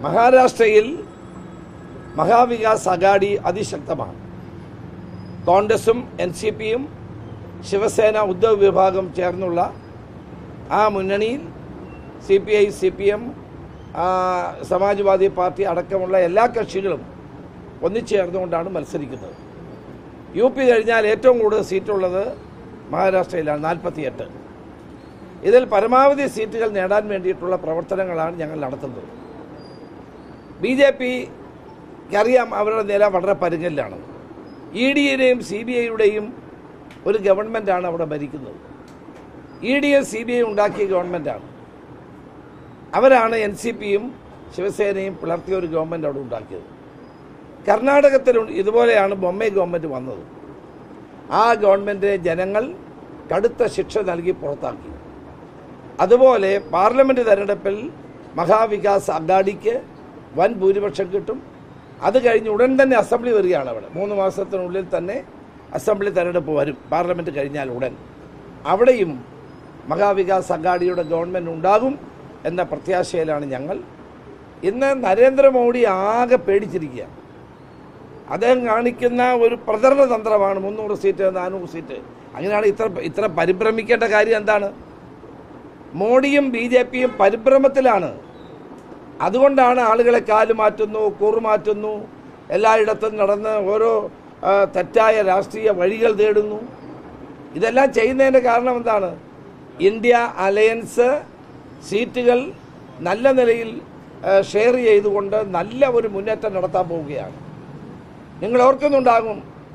മഹാരാഷ്ട്രയിൽ മഹാവികാസ് അഗാഡി അതിശക്തമാണ് കോൺഗ്രസും N C പിയും ശിവസേന ഉദ്ധവ് വിഭാഗം ചേർന്നുള്ള ആ മുന്നണിയിൽ C P I C P M Samajwadi party അടക്കമുള്ള എല്ലാ കക്ഷികളും ഒന്നിച്ചേർന്നുകൊണ്ടാണ് മത്സരിക്കുന്നത് യു പി കഴിഞ്ഞാൽ ഏറ്റവും കൂടുതൽ സീറ്റുള്ളത് മഹാരാഷ്ട്രയിലാണ് നാൽപ്പത്തിയെട്ട് ഇതിൽ പരമാവധി സീറ്റുകൾ നേടാൻ വേണ്ടിയിട്ടുള്ള പ്രവർത്തനങ്ങളാണ് ഞങ്ങൾ നടത്തുന്നത് ബി ജെ പിക്ക് അറിയാം അവരുടെ നില വളരെ പരുങ്ങലിലാണ് ഇ ഡിയുടെയും സി ബി ഐയുടെയും ഒരു ഗവൺമെൻറ്റാണ് അവിടെ ഭരിക്കുന്നത് ഇ ഡിയും സി ബി ഐ ഉണ്ടാക്കിയ ഗവൺമെൻറ്റാണ് അവരാണ് എൻ സി പിയും ശിവസേനയും പിളർത്തിയ ഒരു ഗവൺമെൻറ് അവിടെ ഉണ്ടാക്കിയത് കർണാടകത്തിൽ ഇതുപോലെയാണ് ബൊമ്മൈ ഗവൺമെൻറ് വന്നത് ആ ഗവൺമെൻറ്റിനെ ജനങ്ങൾ കടുത്ത ശിക്ഷ നൽകി പുറത്താക്കി അതുപോലെ പാർലമെൻറ്റ് തെരഞ്ഞെടുപ്പിൽ മഹാവികാസ് അഗാഡിക്ക് വൻ ഭൂരിപക്ഷം കിട്ടും അത് കഴിഞ്ഞ് ഉടൻ തന്നെ അസംബ്ലി വരികയാണ് അവിടെ മൂന്ന് മാസത്തിനുള്ളിൽ തന്നെ അസംബ്ലി തെരഞ്ഞെടുപ്പ് വരും പാർലമെൻറ്റ് കഴിഞ്ഞാൽ ഉടൻ അവിടെയും മഹാവികാസ് അഗാഡിയുടെ ഗവൺമെൻറ് ഉണ്ടാകും എന്ന പ്രത്യാശയിലാണ് ഞങ്ങൾ ഇന്ന് നരേന്ദ്രമോദി ആകെ പേടിച്ചിരിക്കുക അദ്ദേഹം കാണിക്കുന്ന ഒരു പ്രചരണ തന്ത്രമാണ് മുന്നൂറ് സീറ്റ് നാനൂറ് സീറ്റ് അങ്ങനെയാണ് ഇത്ര ഇത്ര പരിഭ്രമിക്കേണ്ട കാര്യം എന്താണ് മോഡിയും ബി ജെ പിയും പരിഭ്രമത്തിലാണ് അതുകൊണ്ടാണ് ആളുകളെ കാല് മാറ്റുന്നു കൂറുമാറ്റുന്നു എല്ലായിടത്തും നടന്ന് ഓരോ ആ, തെറ്റായ രാഷ്ട്രീയ വഴികൾ തേടുന്നു ഇതെല്ലാം ചെയ്യുന്നതിൻ്റെ കാരണം എന്താണ് ഇന്ത്യ അലയൻസ് സീറ്റുകൾ നല്ല നിലയിൽ ആ, ഷെയർ ചെയ്തുകൊണ്ട് നല്ല ഒരു മുന്നേറ്റം നടത്താൻ പോവുകയാണ് നിങ്ങൾ ഓർക്കുന്നുണ്ടാകും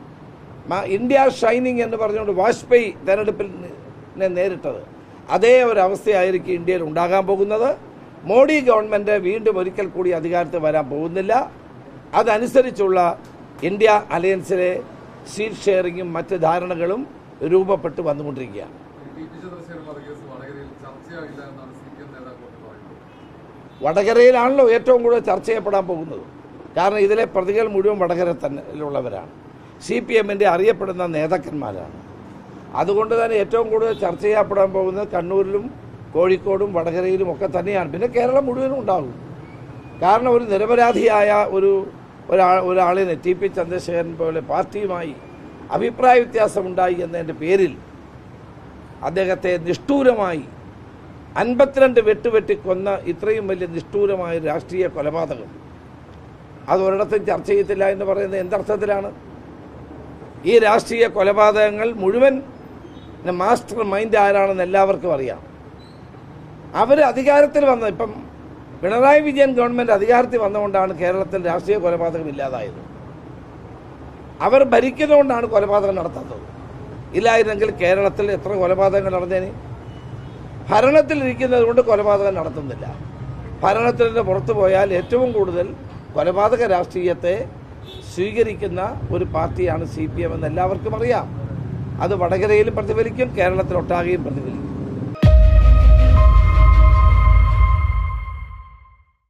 മ- ഇന്ത്യ ഷൈനിങ് എന്ന് പറഞ്ഞുകൊണ്ട് വാജ്പേയി തെരഞ്ഞെടുപ്പിൽ നെ നേരിട്ടത് അതേ ഒരു അവസ്ഥയായിരിക്കും ഇന്ത്യയിൽ ഉണ്ടാകാൻ പോകുന്നത് മോഡി ഗവൺമെൻറ് വീണ്ടും ഒരിക്കൽ കൂടി അധികാരത്തിൽ വരാൻ പോകുന്നില്ല അതനുസരിച്ചുള്ള ഇന്ത്യ അലയൻസിലെ സീറ്റ് ഷെയറിങ്ങും മറ്റ് ധാരണകളും രൂപപ്പെട്ട് വന്നുകൊണ്ടിരിക്കുകയാണ് ടി പി ചന്ദ്രശേഖരൻ വധക്കേസ് വടകരയിൽ ചർച്ചയാകില്ല എന്നാണ് സി പി എം നേതാക്കൾ പറയുന്നത് വടകരയിലാണല്ലോ ഏറ്റവും കൂടുതൽ ചർച്ച ചെയ്യപ്പെടാൻ പോകുന്നത് കാരണം ഇതിലെ പ്രതികൾ മുഴുവൻ വടകര തന്നെ ഉള്ളവരാണ് സി പി എമ്മിൻ്റെ അറിയപ്പെടുന്ന നേതാക്കന്മാരാണ് അതുകൊണ്ട് തന്നെ ഏറ്റവും കൂടുതൽ ചർച്ച ചെയ്യപ്പെടാൻ പോകുന്നത് കണ്ണൂരിലും കോഴിക്കോടും വടകരയിലും ഒക്കെ തന്നെയാണ് പിന്നെ കേരളം മുഴുവനും ഉണ്ടാകും കാരണം ഒരു നിരപരാധിയായ ഒരു ഒരാ ഒരാളിനെ ടി പി ചന്ദ്രശേഖരൻ പോലെ പാർട്ടിയുമായി അഭിപ്രായ വ്യത്യാസമുണ്ടായി എന്നതിൻ്റെ പേരിൽ അദ്ദേഹത്തെ നിഷ്ഠൂരമായി അൻപത്തിരണ്ട് വെട്ടുവെട്ടി കൊന്ന ഇത്രയും വലിയ നിഷ്ഠൂരമായ ഒരു രാഷ്ട്രീയ കൊലപാതകം അത് ഒരിടത്തും ചർച്ച ചെയ്യത്തില്ല എന്ന് പറയുന്നത് എന്തർത്ഥത്തിലാണ് ഈ രാഷ്ട്രീയ കൊലപാതകങ്ങൾ മുഴുവൻ മാസ്റ്റർ മൈൻഡ് ആരാണെന്ന് എല്ലാവർക്കും അറിയാം അവർ അധികാരത്തിൽ വന്ന ഇപ്പം പിണറായി വിജയൻ ഗവൺമെൻറ് അധികാരത്തിൽ വന്നുകൊണ്ടാണ് കേരളത്തിൽ രാഷ്ട്രീയ കൊലപാതകം ഇല്ലാതായത് അവർ ഭരിക്കുന്നതുകൊണ്ടാണ് കൊലപാതകം നടത്താത്തത് ഇല്ലായിരുന്നെങ്കിൽ കേരളത്തിൽ എത്ര കൊലപാതകങ്ങൾ നടന്നേനെ ഭരണത്തിലിരിക്കുന്നത് കൊണ്ട് കൊലപാതകം നടത്തുന്നില്ല ഭരണത്തിൽ നിന്ന് പുറത്തു പോയാൽ ഏറ്റവും കൂടുതൽ കൊലപാതക രാഷ്ട്രീയത്തെ സ്വീകരിക്കുന്ന ഒരു പാർട്ടിയാണ് സി പി എം എന്ന് എല്ലാവർക്കും അറിയാം അത് വടകരയിലും പ്രതിഫലിക്കും കേരളത്തിലൊട്ടാകെയും പ്രതിഫലിക്കും